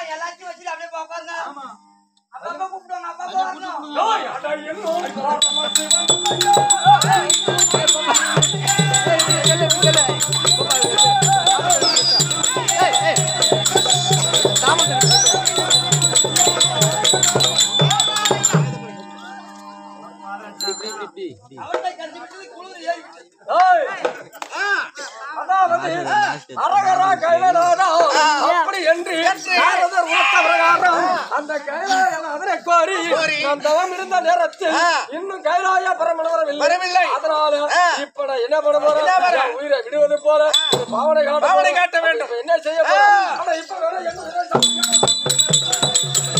எல்லாத்தையும் வச்சுட்டு அப்படியே பாப்பாங்க அப்பப்ப கூப்பிடுவாங்க அப்பப்ப வரணும் அவர்கிட்ட கடிச்சு விட்டது குளிர் ஏறி விட்டது அதாவது அரகரா கைலநாதா அப்படி என்று நாரதர் உரைத்த பிரகாரம் அந்த கைலாய அதனை கோரி நாம் தவம் இருந்த நேரத்தில் இன்னும் கைலாய பரமன் வரவில்லை வரவில்லை. அதனால இப்ப நான் என்ன பண்ண போறேன் என் உயிரை விடுவது போல ஒரு பாவனை காட்ட பாவனை போறேன். காட்ட வேண்டும். இப்ப என்ன செய்ய போறேன் ஆனா இப்ப வேணா என்ன உயிரை சாப்பிடுங்க.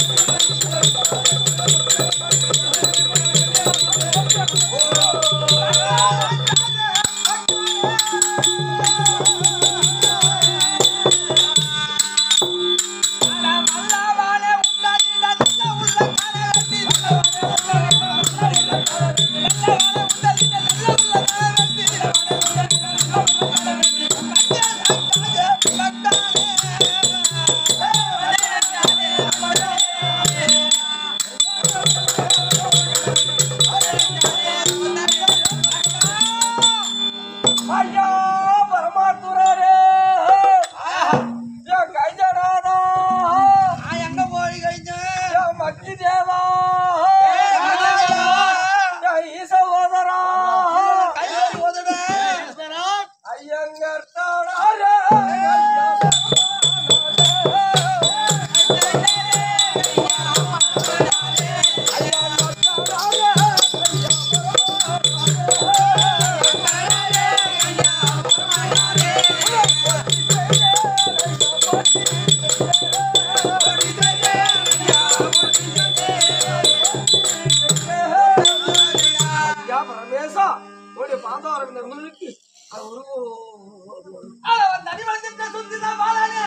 ஐயா பரமாத்துரரே என் கைஜனாதா நான் எங்க போய் கழிச்சேன் என் மக்கி தேவா ஏய், மகாதேவா. என் ஈசவோதரா கையோடு ஓதுடேன் ஐயங்கர் தானாரே ஐயா பரமேசா உடைய பாதாரம் இந்த உங்களுக்கு தனி வந்துட்டு சுத்தி தான் வாழானே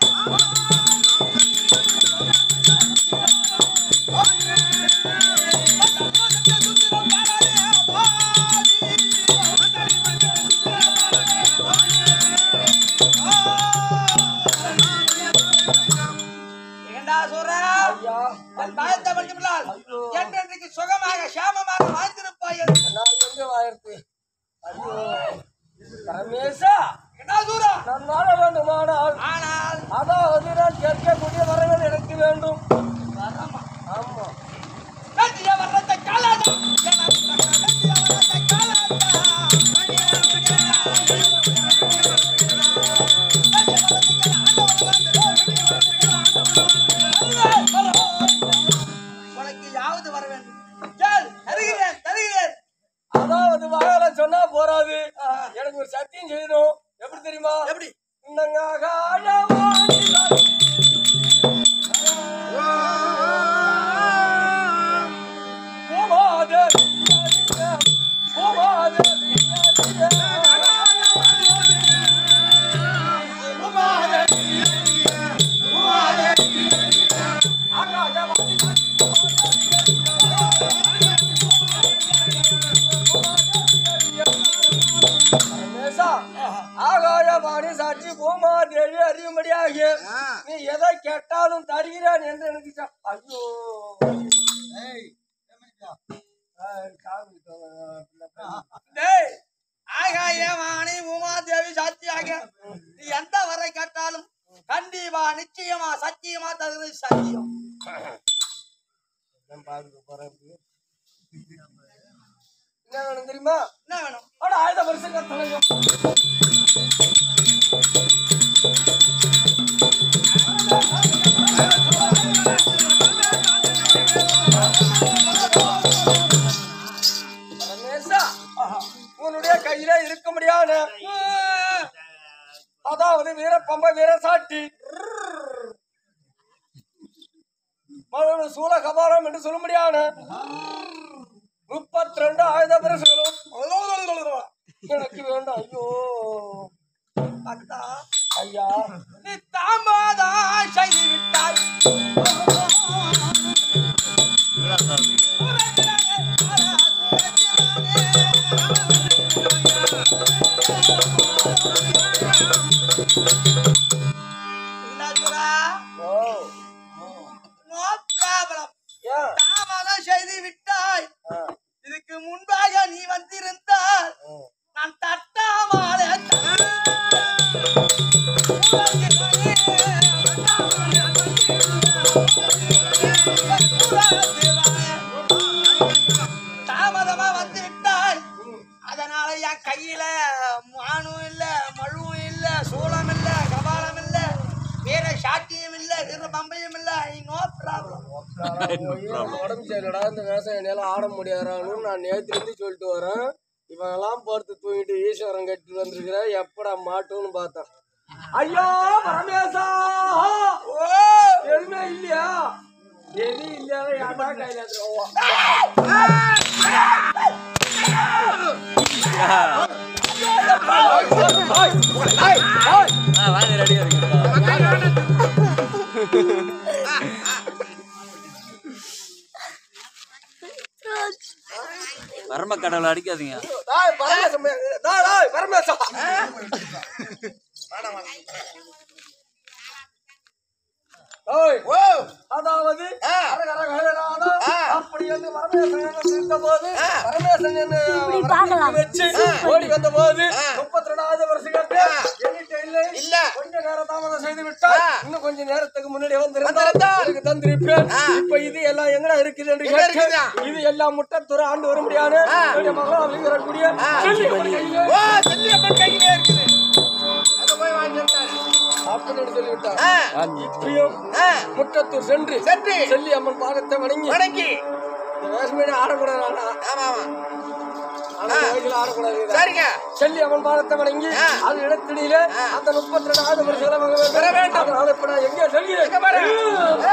ஏண்டா சொல்றா ஐயா என் பயத்தை படிக்கப்படால் என்றென்றைக்கு சுகமாக சாமமாக வாழ்ந்திருப்பாய் என்று. நான் எங்க வாயிருக்கு ஐயோ பரமேசா என்ன தூரம் நான் வாழ வேண்டுமானால் ஆனால் அதாவது நான் கேட்கக்கூடிய வரவேல் எனக்கு வேண்டும் ஆமா கட்டிய வர்றத்தை காலாதா கட்டிய வர்றத்தை காலாதா உனக்கு யாவது வர வேண்டும் கேள் தருகிறேன் தருகிறேன் அதாவது வாழ சொன்னா போறாது எனக்கு ஒரு சத்தியம் செய்யணும் எப்படி தெரியுமா எப்படி இன்னங்காக ஆழவானிதான் பூமாதேவி பூமாதேவி ரமேஷா, ஆகாயவாணி சாட்சி பூமாதேவி அறியும்படியாக நீ எதை கேட்டாலும் தருகிறேன் என்று எனக்கு சொ- ஐயோ ஆ, காது பிள்ளை. டேய் ஆகாயவாணி உமாதேவி சாட்சியாக நீ எந்த வரை கேட்டாலும் கண்டிப்பா நிச்சயமா சத்தியமா தருவது சத்தியம் நான் பாருங்க போறேன் என்ன வேணும் தெரியுமா என்ன வேணும் அட ஆயுத பரிசு கத்தலைங்க ரமேஷா, உன்னுடைய கையில இருக்க முடியாது அதாவது வீரப்பம்ப வீரசாட்டி மறுபடியும் சூழ கபாலம் என்று சொல்ல முடியாது முப்பத்தி ரெண்டு ஆயுத பரிசுகளும் எனக்கு வேண்டாம் ஐயோ அத்தா ஐயா நீ தாமதம் செய்து விட்டாய் இல்லாதவரா, ஓ தாமதமா வந்து விட்டாய் அதனால என் கையில மானும் இல்ல மழுவும் இல்ல சூளம் இல்ல கபாலம் இல்ல வீர சாட்டியம் இல்ல வீர பம்பையும் இல்ல நோ ப்ராப்ளம் உடம்பு சரியில்லடா இந்த விவசாயம் என்னால ஆட முடியாதான்னு நான் நேத்துல இருந்து சொல்லிட்டு வரேன் இவன் எல்லாம் பொறுத்து தூங்கிட்டு ஈஸ்வரன் கட்டிட்டு வந்திருக்கிற எப்படா மாட்டும்னு பார்த்தேன் ஐயோ பரமேசா எதுவுமே இல்லையா எது இல்லையா யாரா கையில எடுத்துக்கோ. வரம்ப கடவுளை அடிக்காதீங்க டேய், பரமேசம், டேய், டேய், பரமேசா. ஓய், அதாவது அரகர கழகரான அப்படி என்று பரமேசன் இருந்தபோது, பரமேசன் என்னை வரவேற்று வச்சு ஓடி வந்தபோது, முப்பத்தி ரெண்டாவது வருஷத்துக்கு என்கிட்ட இல்லை. கொஞ்ச நேரம் தாமதம் செய்து விட்டால், இன்னும் கொஞ்ச நேரத்துக்கு முன்னாடி வந்திருந்தால் எனக்கு தந்திருப்பேன். இப்ப இது எல்லாம் எங்கடா இருக்குது என்று கேட்டு, இது எல்லாம் முட்டத்துறை ஆண்டு வர முடியாது என்னுடைய மகளா விளங்கக்கூடிய செல்லியம்மன் கையிலே. அப்படின்னு சொல்லிவிட்டார் இப்பயும் முட்டத்தூர் சென்று செல்லி அம்மன் பாதத்தை வணங்கி இந்த வேஷமேனே ஆடக்கூடாது ஆனா அந்த வயசுல ஆடக்கூடாது செல்லி அம்மன் பாதத்தை வணங்கி அது இடத்திலே அந்த முப்பத்தி ரெண்டாவது வருஷம் வாங்க வேண்டும் அதனால இப்ப நான் எங்கே செல்கிறேன்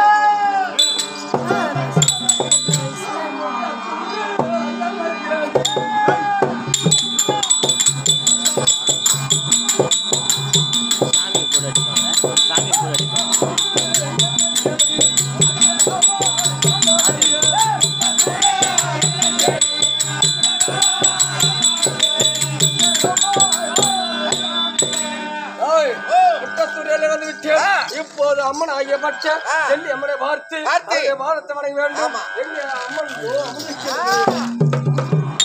சாமி கூட அடிப்பாங்க சாமி கூட அடிப்பாங்க ஓய், முட்டத்தூரிலே வந்து விட்டேன். இப்போது அம்மன் ஆகிய பட்ச செல்லி அம்மனை பார்த்து அவருடைய பாதத்தை வணங்க வேண்டும் எங்க அம்மன் ஓ, அம்மனுக்கு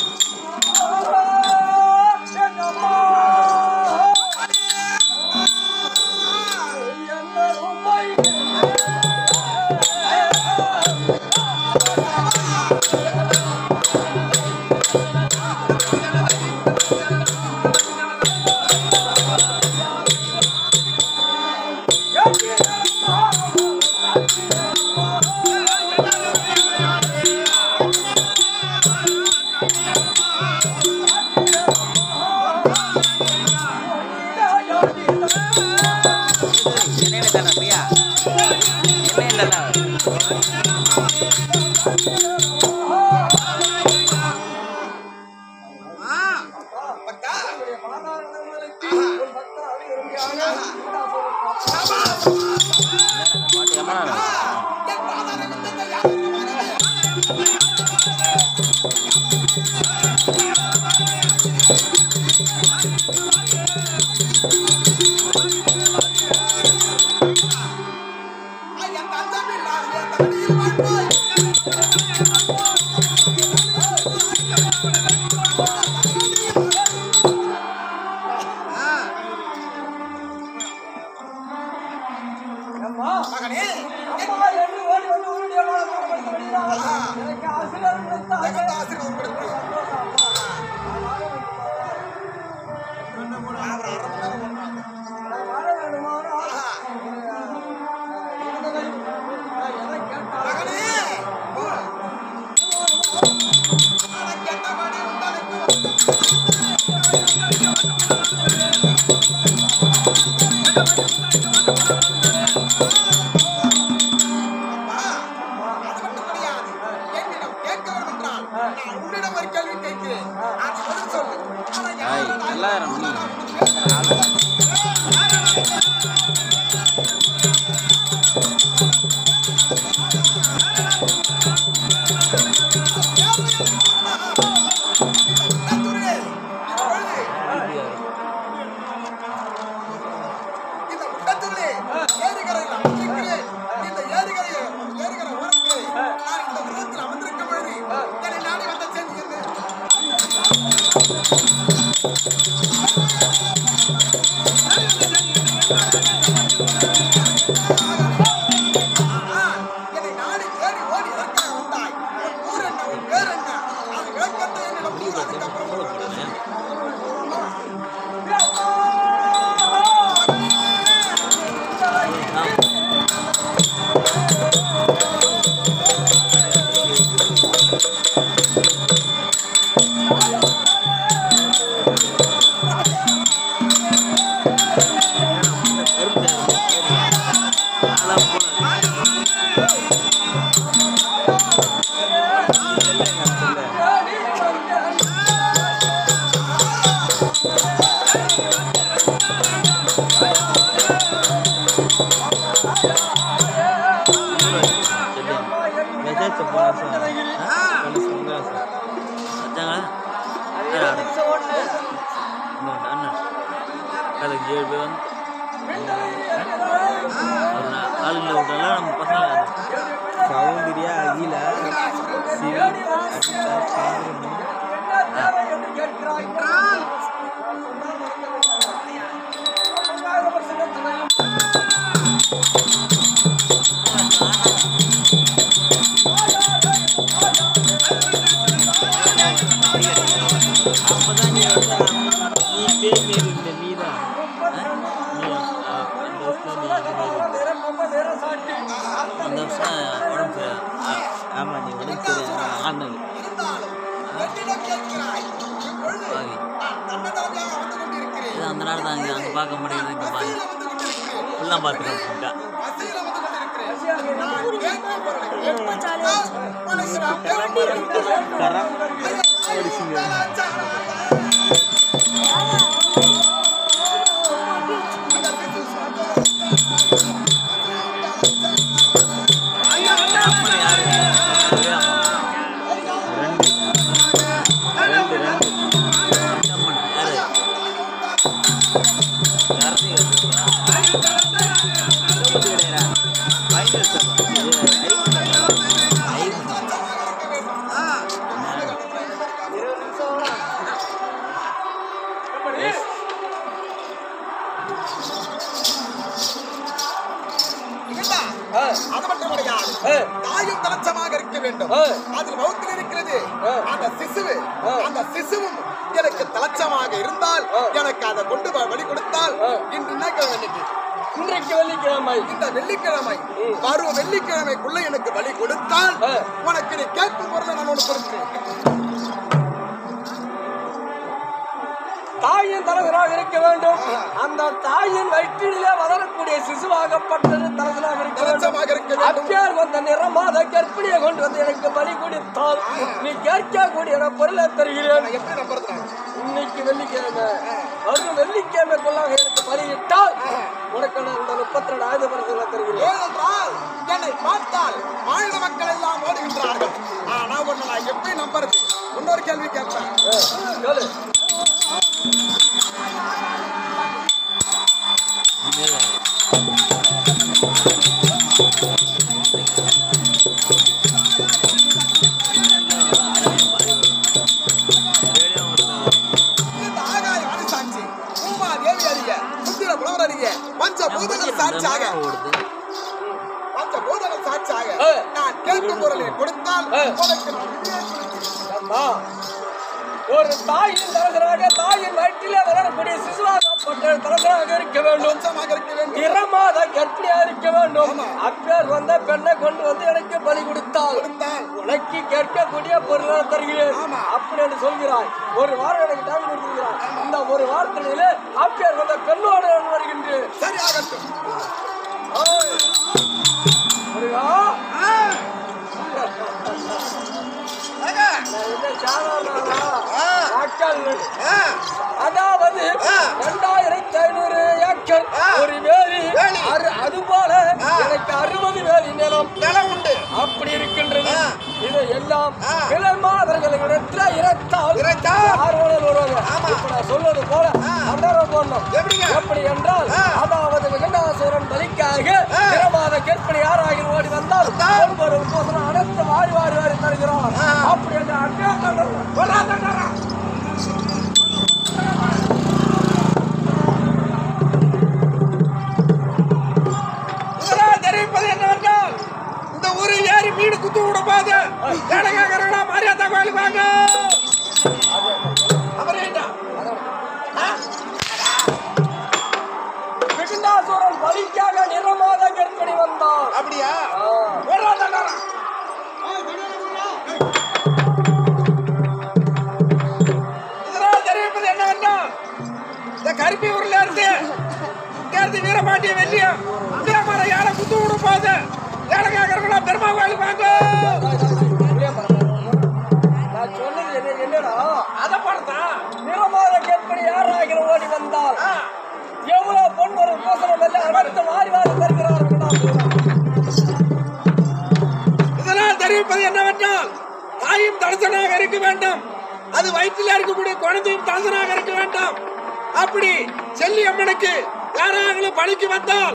என்னென்ன தானே பிரியா என்ன தானே பாட்டு எம்மனா அம்மா மகனே அம்மா என்று ஓடி வந்து உன்னுடைய பாதத்தை வணங்க முடியாது எனக்கு ஆசீர்வாதம் கொடுத்தாய். நான் வாழ வேண்டுமானால் இருந்ததை எதை கேட்டாலும் ஐய் நல்லா நீ ஆ மெசேஜ் போனா சார் வச்சாங்களா அண்ணன் அதுக்கு ஏழு பேர் வந்து ஒரு நாள் ஆளுங்களை விட்டாலும் நம்ம பசங்க சௌந்தர்யா அகில சிவன் அப்பதான் நீ வந்து நீ பேய் மாரி இருந்த நீ தான் நீ ஆ, அந்த வருஷம் நீ இது மாரி இருந்த. அந்த வருஷம் உடம்பு சரியா- ஆ, ஆமா நீ உடம்பு சரியா ஆனது பாவி இது அந்த நாள் தான் அங்கே அங்கே பார்க்க முடியுது இங்கே பாரு ஃபுல்லாக பார்த்துருக்கா கரம் ஓடிச்சுங்க அம்மன் யாரு ஒரே அம்மன் ரெண்டு ரெண்டு ரெண்டு ரெண்டு அம்மன் யாரு கார்த்திகை திருப்பதி கிடையாதா ஃபைனல் அது மட்டும் கிடையாது தாயும் தலச்சமாக இருக்க வேண்டும் ஆ. அதில் வகுத்தில் இருக்கிறது ஆ. அந்த சிசுவு ஆ. அந்த சிசுவும் எனக்கு தலச்சமாக இருந்தால் ஆ. எனக்கு அதை கொண்டு வ- வழி கொடுத்தால் ஆ. இன்று என்ன கிழமை இன்னைக்கு? இன்றைக்கு வெள்ளிக்கிழமை இந்த வெள்ளிக்கிழமை ம். வரும் வெள்ளிக்கிழமைக்குள்ள எனக்கு வழி கொடுத்தால் ஆ. உனக்கு நீ கேட்கும் பொருளை நான் உனக்கு கொடுக்கிறேன் தாயின் தலைவராக இருக்க வேண்டும் அந்த தாயின் வயிற்றிலே வளரக்கூடிய சிசுவாகப்பட்டது தலைவராக இருக்க தலச்சமாக இருக்க வேண்டும் வேண்டும் அப்பேர் வந்த நிறமாத கற்பிணியை கொண்டு வந்து எனக்கு பலி கொடுத்தால் நீ கேட்கக்கூடிய நான் பொருளை தருகிறேன் நான் எப்படி நம்புறது நான்? இன்னைக்கு வெள்ளிக்கிழமை வரும் வெள்ளிக்கிழமைக்குள்ளாக எனக்கு பலியிட்டால் உனக்கு நான் இந்த முப்பத்தி ரெண்டு ஆயுத பரிசுகளை தருகிறேன் ஏனென்றால் என்னை பார்த்தால் வாழ்ந்த மக்கள் எல்லாம் ஓடுகின்றார்கள் ஆனா உன்னை நான் எப்படி நம்புறது இன்னொரு கேள்வி கேட்பேன் ஆ, சொல்லு இந்த ஆகாய ஆதிசாட்சி பூமா தேவி அறிய சுத்திர புலவர் அறிய பஞ்ச பூதங்கள் சாட்சியாக பஞ்ச பூதங்கள் சாட்சியாக ஆ. நான் கேட்கும் பொருளை கொடுத்தால் ஆ. உனக்கு நான் உண்மையை கொடுக்கிறேன். அம்மா, ஒரு தாயின் தலைவராக தாயின் வயிற்றிலே வளரக்கூடிய சிசுவாகப்பட்ட தலைவராக இருக்க வேண்டும் தலச்சமாக இருக்க வேண்டும் நிறமாத கற்பிணியா இருக்க வேண்டும் ஆமா. அப்பேர் வந்த பெண்ணை கொண்டு வந்து எனக்கு பலி கொடுத்தால் கொடுத்தால் உனக்கு கேட்கக்கூடிய பொருளை தருகிறேன் ஆமா. அப்படி என்று சொல்கிறாய் ஒரு வாரம் எனக்கு டைம் கொடுத்துருக்கிறாய் இந்த ஒரு வாரத்திலே அப்பேர் வந்த பெண்ணோடு நான் வருகின்றேன் சரியாகட்டும் ஓய். முருகா, நான் என்ன சாதாரண மக்கள் ஆ, அதாவது ஆ. ரெண்டாயிரத்தி ஐநூறு ஏக்கர் ஆ. ஒரு வேலி வேலி. அறு- அது போல ஆ. எனக்கு அறுபது வேலி நிலம் நிலம் உண்டு அப்படி இருக்கின்றது ஆ. இது எல்லாம் ஆ. கிளர்மாதர்களிடத்துல இறத்தால் இறைத்தால் யார் வேணாலும் வருவாங்க ஆமா. இப்ப நான் சொல்வது போல ஆ. அன்னரம் போடணும் எப்படிங்க? எப்படி என்றால் ஆ. அதாவது விகண்டாசுரன் பலிக்காக ஆ. பிரமாத கற்பனை யாராகி ஓடி வந்தால் வந்தால் ஒருவர் போதனை அனைத்து வாரி வாரி வாரி தருகிறார் ஆ. அப்படி என்று அண்ணா தண்டனை வராதண்டனா இதெல்லாம் தெரிவிப்பது என்னவென்றால் இந்த ஊரு ஏறி மீன் குத்து விட போது ஏழைக்காரங்களா மரியாதை கோயிலுக்கு வாங்க அப்புறம் என்ன ஆ? விகண்டாசுரன் பலிக்காக நிறமாத கற்பனை வந்தான் அப்படியா ஆ. ஒரு தண்டனை இதெல்லாம் தெரிவிப்பது என்னவென்றால் இந்த கருப்பி ஊர்ல இருந்து இங்க இருந்து வீரபாண்டிய வெள்ளியம் வீரமர யாரை குத்து விட போது ஏழைக்காரங்களா கோயில் வாங்க நான் சொன்னது என்ன என்னடா அத படத்தா நிறமாற கேட்படி யாராகிற ஓடி வந்தால் எவ்வளவு பொன் ஒரு கோசனம் எல்லாம் அடுத்து மாறி வாரி தருகிறார்கள் இதனால் தெரிவிப்பது என்னவென்றால் தாயும் தலசனாக இருக்க வேண்டும் அது வயிற்றில் இருக்கக்கூடிய குழந்தையும் தலசனாக இருக்க வேண்டும் அப்படி செல்லி அம்மனுக்கு யாராங்களும் பணிக்கு வந்தால்